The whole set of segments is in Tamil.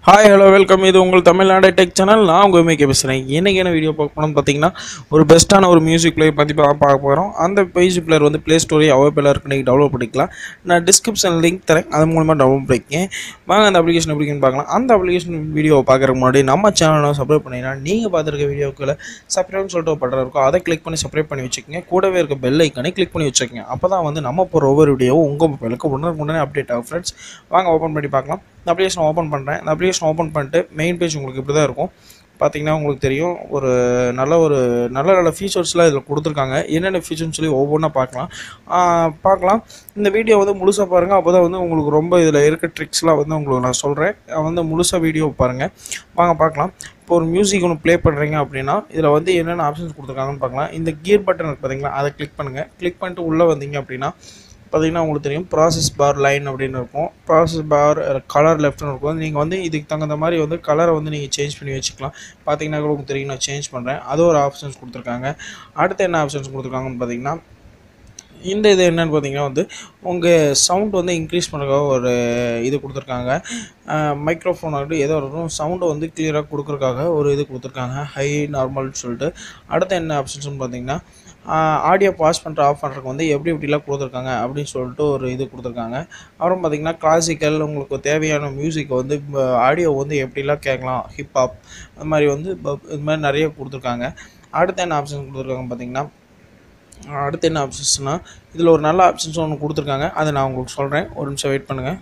ஹாய் ஹலோ வெல்கம் இது உங்கள் தமிழ்நாடு டெக் சேனல் நான் உங்கள் மேக்கே பேசுகிறேன் எனக்கு என்ன வீடியோ பார்க்க போனோம்னு பார்த்தீங்கன்னா ஒரு பெஸ்ட்டான ஒரு மியூசிக் பிளேயர் பற்றி பா- பார்க்க போகிறோம் அந்த மியூசிக் பிளேயர் வந்து ப்ளே ஸ்டோரி அவைலபிளாக இருக்கு நீங்கள் டவுன்லோட் பண்ணிக்கலாம் நான் டிஸ்கிரிப்ஷன் லிங்க் தரேன் அது மூலமாக டவுன்லோட் பண்ணிக்கேன் வாங்க அந்த அப்ளிகேஷன் எப்படின்னு பார்க்கலாம் அந்த அப்ளிகேஷன் வீடியோ பார்க்குறதுக்கு முன்னாடி நம்ம சேனலை சப்ஸ்கிரைப் பண்ணிங்கன்னா நீங்கள் பார்த்துருக்க வீடியோக்களை சப்ஸ்கிரைப்னு சொல்லிட்டு ஒரு பட்டன் இருக்கும் அதை கிளிக் பண்ணி சப்ஸ்கிரைப் பண்ணி வச்சுக்கோங்க கூடவே இருக்க பெல் ஐக்கானே கிளிக் பண்ணி வச்சுக்கோங்க அப்போ தான் வந்து நம்ம போகிற ஒவ்வொரு வீடியோவும் உங்கள் மொபைலுக்கு உடனே உடனே அப்டேட் ஆகும் ஃப்ரெண்ட்ஸ் வாங்க ஓப்பன் பண்ணி பார்க்கலாம் இந்த அப்ளிகேஷன் ஓப்பன் பண்ணுறேன் இந்த அப்ளிகேஷன் ஓப்பன் பண்ணிட்டு மெயின் பேஜ் உங்களுக்கு இப்படி தான் இருக்கும் பார்த்தீங்கன்னா உங்களுக்கு தெரியும் ஒரு நல்ல ஒரு நல்ல நல்ல ஃபீச்சர்ஸ்லாம் இதில் கொடுத்துருக்காங்க என்னென்ன ஃபீச்சர்னு சொல்லி ஒவ்வொன்றா பார்க்கலாம் ஆஹ் பார்க்கலாம் இந்த வீடியோ வந்து முழுசாக பாருங்கள் அப்போ தான் வந்து உங்களுக்கு ரொம்ப இதில் இருக்க ட்ரிக்ஸ்லாம் வந்து உங்களுக்கு நான் சொல்கிறேன் வந்து முழுசாக வீடியோ பாருங்கள் வாங்க பார்க்கலாம் இப்போ ஒரு மியூசிக் ஒன்று ப்ளே பண்ணுறீங்க அப்படின்னா இதில் வந்து என்னென்ன ஆப்ஷன்ஸ் கொடுத்துருக்காங்கன்னு பார்க்கலாம் இந்த கியர் பட்டன் இருக்கு பார்த்தீங்களா அதை கிளிக் பண்ணுங்கள் கிளிக் பண்ணிட்டு உள்ளே வந்தீங்க அப்படின்னா பார்த்தீங்கன்னா உங்களுக்கு தெரியும் ப்ராசஸ் பார் லைன் அப்படின்னு இருக்கும் ப்ராசஸ் பார் கலர் லெஃப்ட்னு இருக்கும் நீங்கள் வந்து இதுக்கு தகுந்த மாதிரி வந்து கலரை வந்து நீங்கள் சேஞ்ச் பண்ணி வச்சுக்கலாம் பார்த்தீங்கன்னா கூட உங்களுக்கு தெரியும் நான் சேஞ்ச் பண்ணுறேன் அது ஒரு ஆப்ஷன்ஸ் கொடுத்துருக்காங்க அடுத்து என்ன ஆப்ஷன்ஸ் கொடுத்துருக்காங்கன்னு பார்த்தீங்கன்னா இந்த இது என்னன்னு பார்த்தீங்கன்னா வந்து உங்கள் சவுண்ட் வந்து இன்க்ரீஸ் பண்ணுறதுக்காக ஒரு இது கொடுத்துருக்காங்க மைக்ரோஃபோன் ஆகட்டும் ஏதோ இருக்கட்டும் சவுண்டை வந்து கிளியராக கொடுக்குறதுக்காக ஒரு இது கொடுத்துருக்காங்க ஹை நார்மல்னு சொல்லிட்டு அடுத்து என்ன ஆப்ஷன்ஸ்னு பார்த்தீங்கன்னா ஆடியோ பாஸ் பண்ணுற ஆஃப் பண்ணுறதுக்கு வந்து எப்படி எப்படிலாம் கொடுத்துருக்காங்க அப்படின்னு சொல்லிட்டு ஒரு இது கொடுத்துருக்காங்க அப்புறம் பார்த்தீங்கன்னா கிளாசிக்கல் உங்களுக்கு தேவையான மியூசிக் வந்து ஆடியோ வந்து எப்படிலாம் கேட்கலாம் ஹிப்ஹாப் அது மாதிரி வந்து ப- இது மாதிரி நிறைய கொடுத்துருக்காங்க அடுத்து என்ன ஆப்ஷன் கொடுத்துருக்காங்க பார்த்தீங்கன்னா அடுத்து என்ன ஆப்ஷன்ஸ்னால் இதில் ஒரு நல்ல ஆப்ஷன்ஸ் ஒன்று கொடுத்துருக்காங்க அதை நான் உங்களுக்கு சொல்கிறேன் ஒரு நிமிஷம் வெயிட் பண்ணுங்கள்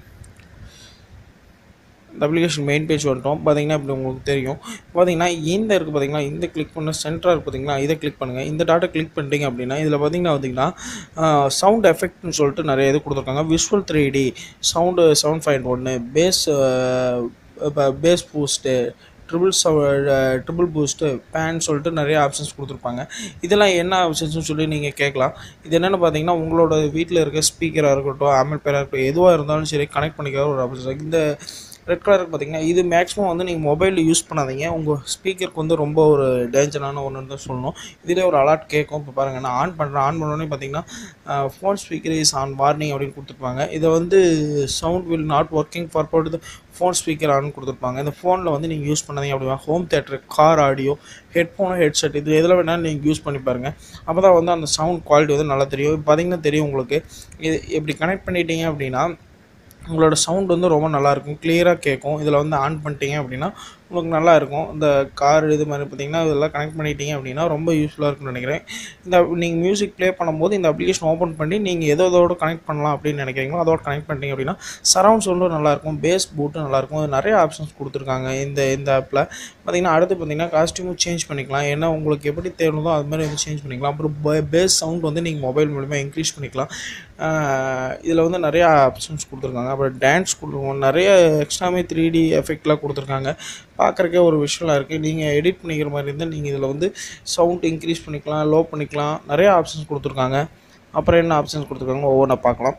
இந்த அப்ளிகேஷன் மெயின் பேஜ் வந்துட்டோம் பார்த்தீங்கன்னா இப்படி உங்களுக்கு தெரியும் பார்த்தீங்கன்னா இந்த இருக்குது பார்த்தீங்களா இந்த கிளிக் பண்ண சென்டராக இருக்குது பார்த்தீங்களா இதை கிளிக் பண்ணுங்கள் இந்த டாட்டா கிளிக் பண்ணிட்டீங்க அப்படின்னா இதில் பார்த்தீங்கன்னா பார்த்தீங்கன்னா சவுண்ட் எஃபெக்ட்னு சொல்லிட்டு நிறைய இது கொடுத்துருக்காங்க visual three D sound seven point ஒன்று பேஸ் பேஸ் பூஸ்ட்டு ட்ரிபிள் சவ ட்ரிபிள் பூஸ்ட்டு பேன் சொல்லிட்டு நிறைய ஆப்ஷன்ஸ் கொடுத்துருப்பாங்க இதெல்லாம் என்ன ஆப்ஷன்ஸ்னு சொல்லி நீங்கள் கேட்கலாம் இது என்னென்னு பார்த்தீங்கன்னா உங்களோட வீட்டில் இருக்க ஸ்பீக்கராக இருக்கட்டும் ஆம்பிள்பேராக இருக்கட்டும் எதுவாக இருந்தாலும் சரி கனெக்ட் பண்ணிக்கிற ஒரு ஆப்ஷன் இந்த ரெட் கலருக்கு பார்த்தீங்கன்னா இது மேக்ஸிமம் வந்து நீங்கள் மொபைலில் யூஸ் பண்ணாதீங்க உங்கள் ஸ்பீக்கருக்கு வந்து ரொம்ப ஒரு டேஞ்சரான ஒன்றுன்னு தான் சொல்லணும் இதிலே ஒரு அலர்ட் கேட்கும் இப்போ பாருங்கள் நான் ஆன் பண்ணுறேன் ஆன் பண்ணோடனே பார்த்தீங்கன்னா phone speaker is on warning அப்படின்னு கொடுத்துருப்பாங்க இதை வந்து sound will not working for போட்டு ஃபோன் ஸ்பீக்கர் ஆன் கொடுத்துருப்பாங்க இந்த ஃபோனில் வந்து நீங்கள் யூஸ் பண்ணாதீங்க அப்படின்னா home theatre car audio headphone headset இது எதில் வேணாலும் நீங்கள் யூஸ் பண்ணி பாருங்கள் அப்போ தான் வந்து அந்த சவுண்ட் குவாலிட்டி வந்து நல்லா தெரியும் இப்போ பார்த்தீங்கன்னா தெரியும் உங்களுக்கு இது இப்படி கனெக்ட் பண்ணிட்டீங்க அப்படின்னா உங்களோட சவுண்ட் வந்து ரொம்ப நல்லாயிருக்கும் கிளியராக கேட்கும் இதில் வந்து ஆன் பண்ணிட்டீங்க அப்படின்னா உங்களுக்கு நல்லா இருக்கும் இந்த கார் இது மாதிரி பார்த்தீங்கன்னா இதெல்லாம் கனெக்ட் பண்ணிட்டீங்க அப்படின்னா ரொம்ப யூஸ்ஃபுல்லாக இருக்கும்னு நினைக்கிறேன் இந்த நீங்கள் மியூசிக் ப்ளே பண்ணும்போது இந்த அப்ளிகேஷன் ஓப்பன் பண்ணி நீங்கள் எதோ இதோட கனெக்ட் பண்ணலாம் அப்படின்னு நினைக்கிறீங்களோ அதோட கனெக்ட் பண்ணிட்டீங்க அப்படின்னா சரவுண்ட் சவுண்டும் நல்லாயிருக்கும் பேஸ் பூட்டும் நல்லாயிருக்கும் இது நிறைய ஆப்ஷன்ஸ் கொடுத்துருக்காங்க இந்த இந்த ஆப்பில் பார்த்தீங்கன்னா அடுத்து பார்த்தீங்கன்னா காஸ்டியூமும் சேஞ்ச் பண்ணிக்கலாம் ஏன்னா உங்களுக்கு எப்படி தேவையோ அது மாதிரி வந்து சேஞ்ச் பண்ணிக்கலாம் அப்புறம் பேஸ் சவுண்ட் வந்து நீங்கள் மொபைல் மூலிமா இன்க்ரீஸ் பண்ணிக்கலாம் இதில் வந்து நிறைய ஆப்ஷன்ஸ் கொடுத்துருக்காங்க அப்புறம் டான்ஸ் கொடுத்துருக்காங்க நிறைய எக்ஸ்ட்ராமே த்ரீ டி எஃபெக்ட்லாம் கொடுத்துருக்காங்க பார்க்குறக்கே ஒரு விஷுவலாக இருக்குது நீங்கள் எடிட் பண்ணிக்கிற மாதிரி இருந்தால் நீங்கள் இதில் வந்து சவுண்ட் இன்க்ரீஸ் பண்ணிக்கலாம் லோ பண்ணிக்கலாம் நிறைய ஆப்ஷன்ஸ் கொடுத்துருக்காங்க அப்புறம் என்ன ஆப்ஷன்ஸ் கொடுத்துருக்காங்க ஒவ்வொன்றா பார்க்கலாம்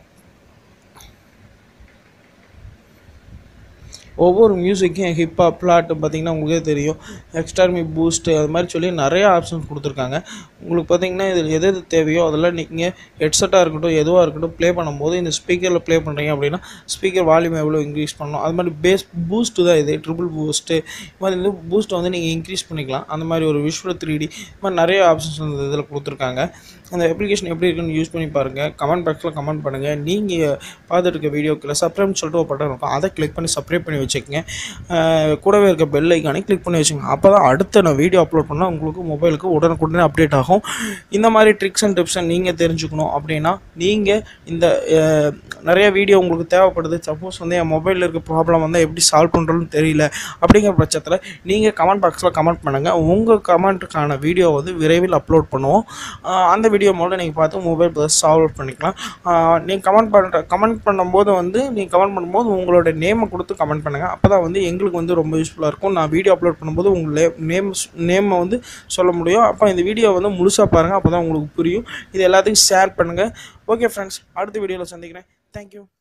ஒவ்வொரு மியூசிக்கும் ஹிப்ஹாப் பிளாட் பார்த்தீங்கன்னா உங்களுக்கே தெரியும் எக்ஸ்டார்மி பூஸ்ட்டு அது மாதிரி சொல்லி நிறைய ஆப்ஷன்ஸ் கொடுத்துருக்காங்க உங்களுக்கு பார்த்தீங்கன்னா இதில் எது எது தேவையோ அதெல்லாம் நீங்கள் ஹெட்செட்டாக இருக்கட்டும் எதுவாக இருக்கட்டும் ப்ளே பண்ணும்போது இந்த ஸ்பீக்கரில் ப்ளே பண்ணுறீங்க அப்படின்னா ஸ்பீக்கர் வால்யூம் எவ்வளோ இன்க்ரீஸ் பண்ணணும் அது மாதிரி பேஸ் பூஸ்ட்டு தான் இது ட்ரிபிள் பூஸ்ட்டு இது மாதிரி வந்து பூஸ்ட்டை வந்து நீங்கள் இன்க்ரீஸ் பண்ணிக்கலாம் அந்த மாதிரி ஒரு விஷுவல் த்ரீ டி இது மாதிரி நிறைய ஆப்ஷன்ஸ் வந்து இதில் கொடுத்துருக்காங்க அந்த அப்ளிகேஷன் எப்படி இருக்குன்னு யூஸ் பண்ணி பாருங்கள் கமெண்ட் பாக்ஸில் கமெண்ட் பண்ணுங்கள் நீங்கள் பார்த்துட்டு இருக்க வீடியோக்கில் சப்ஸ்கிரைப் சொல்லிட்டு ஒரு பட்டன் இருக்கும் அதை கிளிக் பண்ணி சப்ஸ்கிரைப் பண்ணி வச்சுக்கோங்க அஹ் கூடவே இருக்க பெல் ஐக்கானே கிளிக் பண்ணி வச்சுக்கோங்க அப்போ தான் அடுத்த நான் வீடியோ அப்லோட் பண்ணால் உங்களுக்கு மொபைலுக்கு உடனுக்குடனே அப்டேட் ஆகும் இந்த மாதிரி ட்ரிக்ஸ் அண்ட் டிப்ஸை நீங்கள் தெரிஞ்சுக்கணும் அப்படின்னா நீங்கள் இந்த அஹ், நிறைய வீடியோ உங்களுக்கு தேவைப்படுது சப்போஸ் வந்து என் மொபைலில் இருக்க ப்ராப்ளம் வந்து எப்படி சால்வ் பண்ணுறதுன்னு தெரியல அப்படிங்கிற பட்சத்தில் நீங்கள் கமெண்ட் பாக்ஸில் கமெண்ட் பண்ணுங்கள் உங்கள் கமெண்ட்டுக்கான வீடியோ வந்து விரைவில் அப்லோட் பண்ணுவோம் அஹ், அந்த வீடியோ மூலம் நீங்கள் பார்த்து மொபைல் சால்வ் பண்ணிக்கலாம் நீங்கள் கமெண்ட் பண்ணுற கமெண்ட் பண்ணும்போது வந்து நீங்கள் கமெண்ட் பண்ணும்போது உங்களோட நேமை கொடுத்து கமெண்ட் பண்ணுங்கள் அப்போ தான் வந்து எங்களுக்கு வந்து ரொம்ப யூஸ்ஃபுல்லாக இருக்கும் நான் வீடியோ அப்லோட் பண்ணும்போது உங்கள் நேம் நேமை வந்து சொல்ல முடியும் அப்போ இந்த வீடியோ வந்து முழுசாக பாருங்கள் அப்போ தான் உங்களுக்கு புரியும் இது எல்லாத்துக்கும் ஷேர் பண்ணுங்கள் ஓகே ஃப்ரெண்ட்ஸ் அடுத்த வீடியோவில் சந்திக்கிறேன் தேங்க்யூ